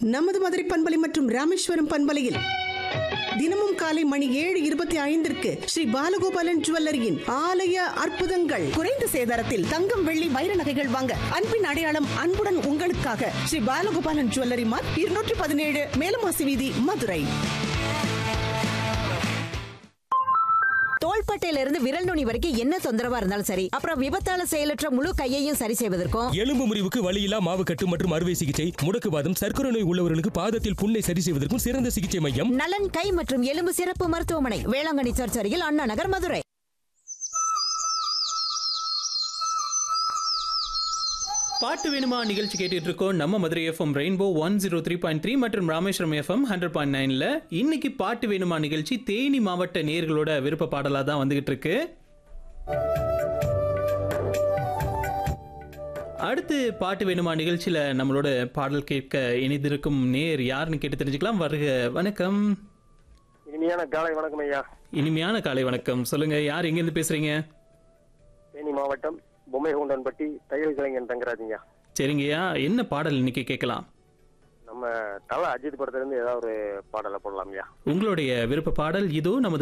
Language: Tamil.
நமது மதுரை பண்பலை மற்றும் ராமேஸ்வரம் பண்பலையில் தினமும் காலை மணி ஏழு இருபத்தி ஐந்திற்கு ஸ்ரீ பாலகோபாலன் ஜுவல்லரியின் ஆலய அற்புதங்கள் குறைந்த சேதாரத்தில் தங்கம் வெள்ளி வைர நகைகள் வாங்க அன்பின் அடையாளம் அன்புடன் உங்களுக்காக ஸ்ரீ பாலகோபாலன் ஜுவல்லரி மார்க் இருநூற்றி பதினேழு மேலமாசி வீதி மதுரை தோள்பட்டையில இருந்து விரல் நுனி வரைக்கும் என்ன தொந்தரவா இருந்தாலும் சரி அப்புறம் விபத்தால செயலற்ற முழு கையையும் சரி செய்வதற்கும் எலும்பு முறிவுக்கு வலியில்லா மாவு கட்டு மற்றும் அறுவை சிகிச்சை முடக்குவாதம் சர்க்கரை நோய் உள்ளவர்களுக்கு பாதத்தில் புண்ணை சரி செய்வதற்கும் சிறந்த சிகிச்சை மையம் நலன் கை மற்றும் எலும்பு சிறப்பு மருத்துவமனை வேளாங்கண்ணி சர்ச் அருகில் அண்ணா நகர் மதுரை பாட்டு வேணுமா நிகழ்ச்சி கேட்டுட்டு இருக்கோம் நம்ம Madurai FM rainbow one zero three point three மற்றும் ராமேஸ்வரம் எஃப்எம் ஹண்ட்ரட் பாயிண்ட் நைன்ல இன்னைக்கு பாட்டு வேணுமா நிகழ்ச்சி தேனி மாவட்ட நேர்களோட விருப்ப பாடலாக தான் வந்துகிட்டு இருக்கு அடுத்து பாட்டு வேணுமா நிகழ்ச்சியில நம்மளோட பாடல் கேட்க இணைந்திருக்கும் நேர் யாருன்னு கேட்டு தெரிஞ்சுக்கலாம் வருக வணக்கம் இனிமையான காலை வணக்கம் ஐயா இனிமையான காலை வணக்கம் சொல்லுங்க யார் எங்கேருந்து பேசுறீங்க தேனி மாவட்டம் பொம்மைகவுண்டன்பட்டி தையல் கலைஞன் தங்கராஜிங்க சரிங்கய்யா என்ன பாடல் இன்னைக்கு கேட்கலாம் நம்ம தலை அஜித் படத்துல இருந்து ஏதாவது ஒரு பாடலை போடலாம்யா உங்களுடைய விருப்ப பாடல் இதோ நமது